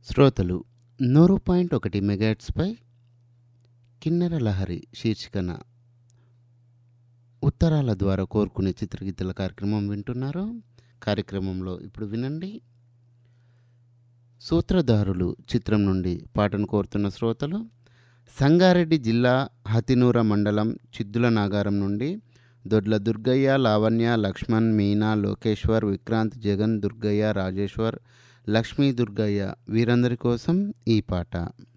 శ్రోతలు నూరు పాయింట్ ఒకటి మెగాట్స్పై కిన్నెర లహరి శీర్షికన ఉత్తరాల ద్వారా కోరుకునే చిత్రగీతల కార్యక్రమం వింటున్నారు కార్యక్రమంలో ఇప్పుడు వినండి సూత్రధారులు చిత్రం నుండి పాటను కోరుతున్న శ్రోతలు సంగారెడ్డి జిల్లా హతినూర మండలం చిద్దుల నాగారం నుండి దొడ్ల దుర్గయ్య లావణ్య లక్ష్మణ్ మీనా లోకేశ్వర్ విక్రాంత్ జగన్ దుర్గయ్య రాజేశ్వర్ లక్ష్మీ దుర్గయ్య వీరందరి కోసం ఈ పాట